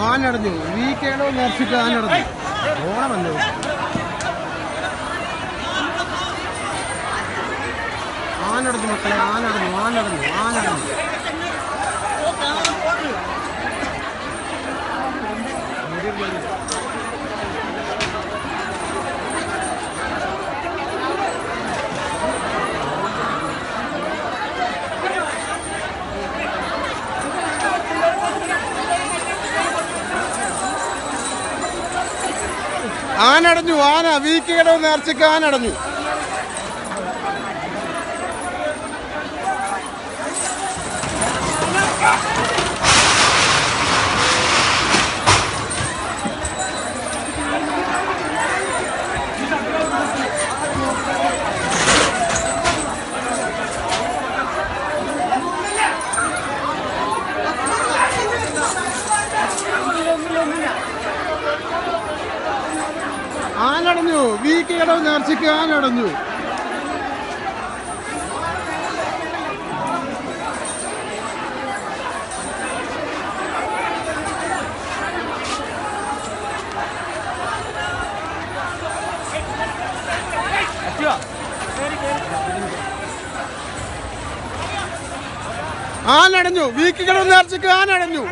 ആനടഞ്ഞു വി കേടോ നേർച്ചിട്ട് ആനടഞ്ഞു ഓണമല്ലോ ആനടഞ്ഞു മക്കളെ ആനടഞ്ഞു ആനടഞ്ഞു ആനടഞ്ഞു ആനടഞ്ഞു ആന വി കേടോ നേർച്ചയ്ക്ക് ആനടഞ്ഞു ആനടഞ്ഞു വി കേടോ നേർച്ചയ്ക്ക് ആനടഞ്ഞു ആനടഞ്ഞു വി കേടോ നേർച്ചയ്ക്ക് ആനടഞ്ഞു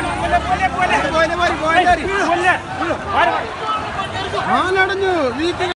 ആനടഞ്ഞു വി കെ